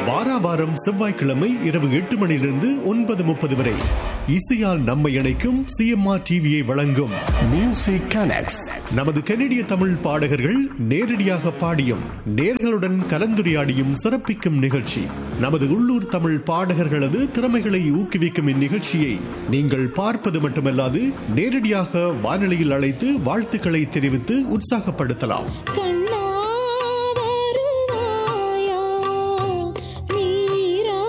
வாரா வாரம் செவ்வாய்க்கிழமை இரவு எட்டு மணியிலிருந்து ஒன்பது முப்பது வரை இசையால் நம்மை இணைக்கும் சிஎம்ஆர் டிவியை வழங்கும் Music Connects. நமது கனடிய தமிழ் பாடகர்கள் நேரடியாக பாடியும் நேர்களுடன் கலந்துரையாடியும் சிறப்பிக்கும் நிகழ்ச்சி நமது உள்ளூர் தமிழ் பாடகர்களது திறமைகளை ஊக்குவிக்கும் இந்நிகழ்ச்சியை நீங்கள் பார்ப்பது மட்டுமல்லாது நேரடியாக வானொலியில் அழைத்து வாழ்த்துக்களை தெரிவித்து உற்சாகப்படுத்தலாம் கண்ணா வருவாயா நீரா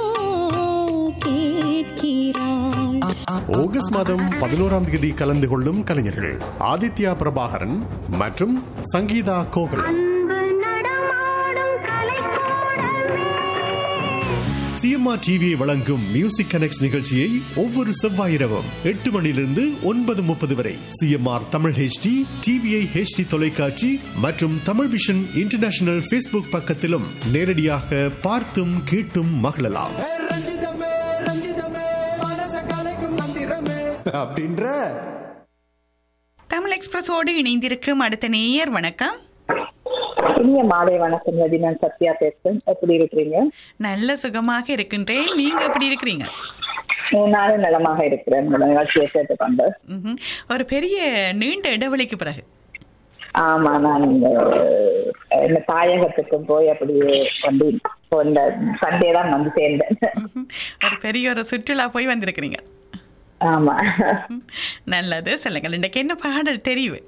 கேட்கிறாய் ஆகஸ்ட் மாதம் பதினோராம் தேதி கலந்து கொள்ளும் கலைஞர்கள் ஆதித்யா பிரபாகரன் மற்றும் சங்கீதா கோகுல் அன்பு நடமாடும் கலைக்கூடமே சிஎம்ஆர் டிவியை வழங்கும் மியூசிக் கனெக்ட் நிகழ்ச்சியை ஒவ்வொரு செவ்வாய் இரவும் எட்டு மணியிலிருந்து ஒன்பது முப்பது வரை CMR Tamil HD TVI HD தொலைக்காட்சி மற்றும் தமிழ் விஷன் இன்டர்நேஷனல் ஃபேஸ்புக் பக்கத்திலும் நேரடியாக பார்த்தும் கேட்டும் மகிழலாம் ஏ ரஞ்சிதமே ரஞ்சிதமே மனச கலைக்கும் மந்திரமே அப்படின்ற தமிழ் எக்ஸ்பிரஸோடு இணைந்திருக்கும் அடுத்த நேயர் வணக்கம் இனிய மாலை வணக்கம் ரதி நான் சத்யா பேசுறேன் எப்படி இருக்கிறீங்க நல்ல சுகமாக இருக்கின்றேன் நீங்க எப்படி இருக்கிறீங்க உம், நானும் நலமாக இருக்கிறேன் உங்களோட நிகழ்ச்சியை கேட்டுக்கொண்டு ம்ஹும். ஒரு பெரிய நீண்ட இடைவெளிக்கு பிறகு ஆமா நான் இந்த, இந்த தாயகத்துக்கும் போய் அப்படியே வந்து இப்போ இந்த சண்டே தான் வந்து சேர்ந்தேன் ம்ஹும். ஒரு பெரிய ஒரு சுற்றுலா போய் வந்திருக்கிறீங்க ஆமா ம். நல்லது சொல்லுங்கள் இன்றைக்கு என்ன பாடல் தெரிவு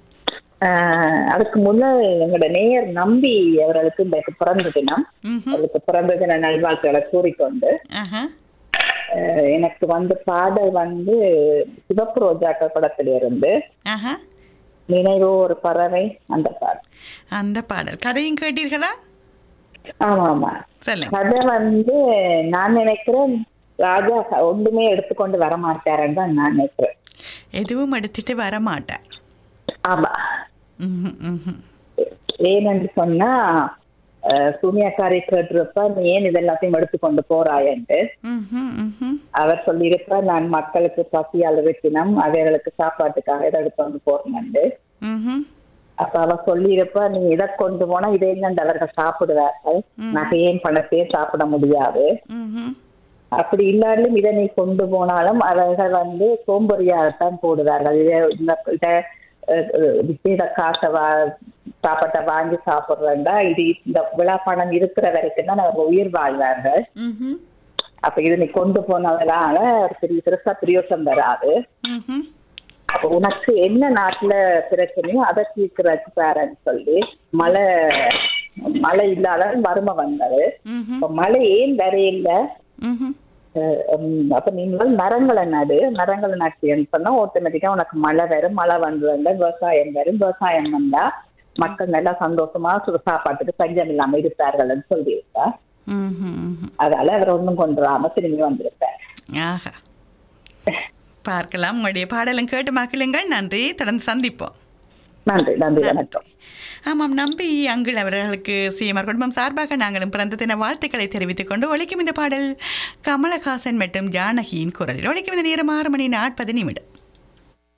ஆஹ், அதுக்கு முன்னால் எங்களோட நேயர் நம்பி அவர்களுக்கு இந்த பிறந்த தினம் ம்ஹும். அவருக்கு பிறந்த தின நல்வாழ்த்துக்களை கூறிக்கொண்டு ஆஹா. ஆஹ், எனக்கு வந்து பாடல் வந்து சிவப்பு ரோஜாக்கள் படத்திலிருந்து ஆஹா. நினைவோ ஒரு பறவை அந்த பாடல் அந்த பாடல் கதையும் கேட்டீர்களா ஆமா ஆமா சொல்லுங்க கதை வந்து நான் நினைக்கிறேன் ராஜா ஒன்றுமே எடுத்துக்கொண்டு வர மாட்டாருன்னு தான் நான் நினைக்கிறேன் எதுவும் எடுத்துட்டு வர மாட்டேன் ஆமா ம்ஹும், ம்ஹும். ஏனென்று சொன்னா அஹ், சூனியாக்காரை கேட்டிருப்ப நீ ஏன் இதெல்லாத்தையும் எடுத்துக்கொண்டு போறாயன்ட்டு ம்ஹும், ம்ஹும். அவர் சொல்லியிருப்ப நான் மக்களுக்கு பசியால் இருப்பினம் அவர்களுக்கு சாப்பாட்டுக்காக இதை எடுத்துக்கொண்டு போறேன்னு ம்ஹும். அப்ப அவ சொல்லியிருப்ப நீ இதை கொண்டு போனா இதை எங்கண்டு அவர்கள் சாப்பிடுவார்கள் நகையும் பணத்தையும் சாப்பிட முடியாது ம்ஹும். அப்படி இல்லாலும் இதை நீ கொண்டு போனாலும் அவர்கள் வந்து சோம்பறியாகத்தான் போடுவார்கள் இதை இந்த இத அஹ், அஹ், விசேட காசை வா சாப்பாட்டை வாங்கி சாப்பிடுறா இது இந்த விழா பணம் இருக்கிற வரைக்கும் தான் அவர்கள் உயிர் வாழ்வார்கள் ம்ஹும். அப்ப இது நீ கொண்டு போனதுனால ஒரு பெரிய பெருசா பிரியோசம் வராது ம்ஹும். அப்ப உனக்கு என்ன நாட்டுல பிரச்சனையோ அதை தீர்க்கிறதுக்கு பாருன்னு சொல்லி மழை மழை இல்லாத வறுமை வந்தது ம்ஹும். அப்ப மழை ஏன் வரையில்ல ம்ஹும். அஹ் உம் அப்ப நீங்கள் மரங்களை நடு மரங்களை நட்டியன்னு சொன்னா ஆட்டோமேட்டிக்கா உனக்கு மழை வரும் மழை வந்து வந்தா விவசாயம் வரும் விவசாயம் வந்தா மக்கள் நல்லா சந்தோஷமா சு- சாப்பாட்டுக்கு பஞ்சம் இல்லாம இருப்பார்கள்னு சொல்லியிருக்கா ம்ஹும். ம்ஹும். அதால அவர் ஒண்ணும் கொண்டு வராம திரும்பி வந்திருப்பார் ஆஹா பார்க்கலாம் உங்களுடைய பாடலும் கேட்டு மகிழுங்கள் நன்றி தொடர்ந்து சந்திப்போம் நன்றி நன்றி வணக்கம் ஆமாம் நம்பி அங்கிள் அவர்களுக்கு சிஎம்ஆர் குடும்பம் சார்பாக நாங்களும் பிறந்த தின வாழ்த்துக்களை தெரிவித்துக் கொண்டு ஒழிக்கும் இந்த பாடல் கமலஹாசன் மற்றும் ஜானகியின் குரலில் ஒழிக்கும் இந்த நேரம் ஆறு மணி நாற்பது நிமிடம்